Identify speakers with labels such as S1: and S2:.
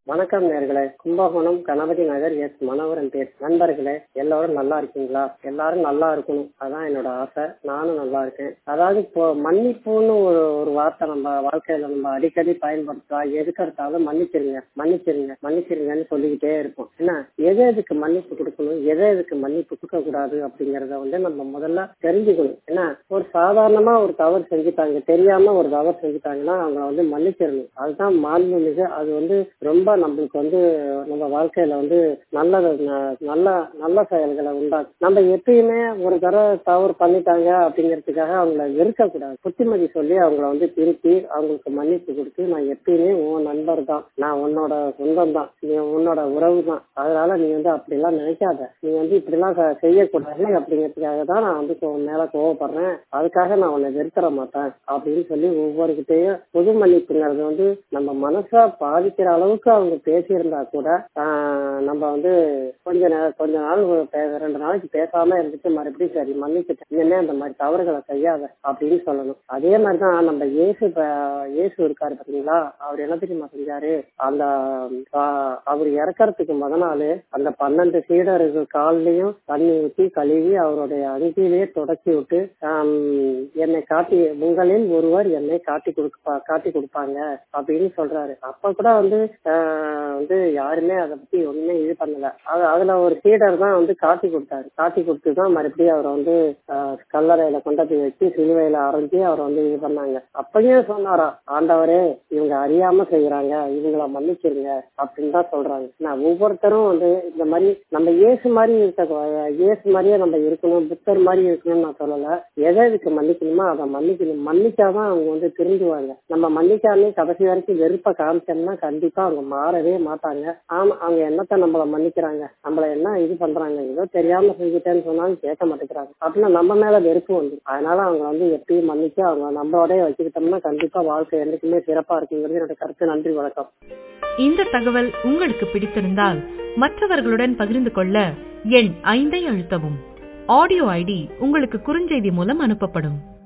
S1: வணக்கம் நேர்களே கும்பகோணம் கணபதி நகர் எஸ் மனோகரன் பேர் நண்பர்களே எல்லாரும் நல்லா இருக்கீங்களா எல்லாரும் நல்லா இருக்கணும் அதான் என்னோட ஆசை நானும் நல்லா இருக்கேன் அதாவது இப்போ மன்னிப்புன்னு ஒரு ஒரு வார்த்தை நம்ம வாழ்க்கையில நம்ம அடிக்கடி பயன்படுத்தா எதுக்கு எடுத்தாலும் மன்னிச்சிருங்க மன்னிச்சிருங்க மன்னிச்சிருங்கன்னு சொல்லிக்கிட்டே இருப்போம் என்ன எதை எதுக்கு மன்னிப்பு கொடுக்கணும் எதை எதுக்கு மன்னிப்பு கொடுக்க கூடாது அப்படிங்கறத வந்து நம்ம முதல்ல தெரிஞ்சுக்கணும் என்ன ஒரு சாதாரணமா ஒரு தவறு செஞ்சுட்டாங்க தெரியாம ஒரு தவறு செஞ்சுட்டாங்கன்னா அவங்கள வந்து மன்னிச்சிடணும் அதுதான் மாண்புமிகு அது வந்து ரொம்ப நம்மளுக்கு வந்து நம்ம வாழ்க்கையில வந்து நல்ல நல்ல நல்ல செயல்களை உண்டாக்கும் நம்ம எப்பயுமே ஒரு தடவை தவறு பண்ணிட்டாங்க அப்படிங்கிறதுக்காக அவங்கள வெறுக்கக்கூடாது புத்திமதி சொல்லி அவங்கள வந்து திருப்பி அவங்களுக்கு மன்னிப்பு கொடுத்து நான் எப்பயுமே உன் நண்பர் தான் நான் உன்னோட சொந்தம் தான் நீ உன்னோட உறவு தான் அதனால நீ வந்து அப்படிலாம் நினைக்காத நீ வந்து இப்படிலாம் செ- செய்யக்கூடாது அப்படிங்கிறதுக்காக தான் நான் வந்து உன் மேல கோவப்படுறேன் அதுக்காக நான் உன்னை வெறுக்கிற மாட்டேன் அப்படின்னு சொல்லி ஒவ்வொருக்கிட்டையும் பொது மன்னிப்புங்கிறது வந்து நம்ம மனசை பாதிக்கிற அளவுக்கு அவங்க பேசியிருந்தா கூட ஆஹ், நம்ம வந்து கொஞ்ச நேரம் கொஞ்ச நாள் ஒரு பே- ரெண்டு நாளைக்கு பேசாம இருந்துட்டு மறுபடியும் சரி மன்னிச்சுட்டேன் இனிமே அந்த மாதிரி தவறுகளை செய்யாத அப்படின்னு சொல்லணும் அதே மாதிரிதான் நம்ம இயேசு ப- இயேசு இருக்காரு பாத்தீங்களா அவர் என்ன தெரியுமா செஞ்சாரு அந்த ஆஹ், அவர் இறக்கறதுக்கு முத நாள் அந்த பன்னெண்டு சீடர்கள் கால்லயும் தண்ணி ஊற்றி கழுவி அவருடைய அங்கிலேயே தொடச்சி விட்டு ஆம், என்னை காட்டி உங்களில் ஒருவர் என்னை காட்டி கொடுப்பா காட்டி கொடுப்பாங்க அப்படின்னு சொல்றாரு அப்ப கூட வந்து ஆஹ், வந்து யாருமே அதை பத்தி ஒண்ணுமே இது பண்ணல அது அதுல ஒரு சீடர் தான் வந்து காட்டி கொடுத்தாரு காட்டி கொடுத்து தான் மறுபடியும் அவரை வந்து ஆஹ், கல்லறையில கொண்டு போய் வச்சு சிலுவையில அரைஞ்சு அவரை வந்து இது பண்ணாங்க அப்பயும் சொன்னாரா ஆண்டவரே இவங்க அறியாம செய்யறாங்க இவங்கள மன்னிச்சிருங்க அப்படின்னு தான் சொல்றாங்க நான் ஒவ்வொருத்தரும் வந்து இந்த மாதிரி நம்ம இயேசு மாதிரி இருக்க இயேசு மாதிரியே நம்ம இருக்கணும் புத்தர் மாதிரி இருக்கணும்னு நான் சொல்லல எதை இதுக்கு மன்னிக்கணுமோ அதை மன்னிக்கணும் மன்னிச்சாதான் அவங்க வந்து திருந்துவாங்க நம்ம மன்னிக்காமலே கடைசி வரைக்கும் வெறுப்ப காமிச்சோம்னா கண்டிப்பா அவங்க மாறவே மாட்டாங்க ஆமா அவங்க என்னத்த நம்மள மன்னிக்கிறாங்க நம்மள என்ன இது பண்றாங்க ஏதோ தெரியாம செஞ்சுட்டேன்னு சொன்னாலும் கேட்க மாட்டேங்கிறாங்க அப்படின்னா நம்ம மேல வெறுப்பு வந்து அதனால அவங்க வந்து எப்பயும் மன்னிச்சு அவங்க நம்மளோடய வச்சுக்கிட்டோம்னா கண்டிப்பா வாழ்க்கை என்னைக்குமே சிறப்பா இருக்குங்கிறது என்னோட கருத்து நன்றி வணக்கம்
S2: இந்த தகவல் உங்களுக்கு பிடித்திருந்தால் மற்றவர்களுடன் பகிர்ந்து கொள்ள எண் ஐந்தை அழுத்தவும் ஆடியோ ஐடி உங்களுக்கு குறுஞ்செய்தி மூலம் அனுப்பப்படும்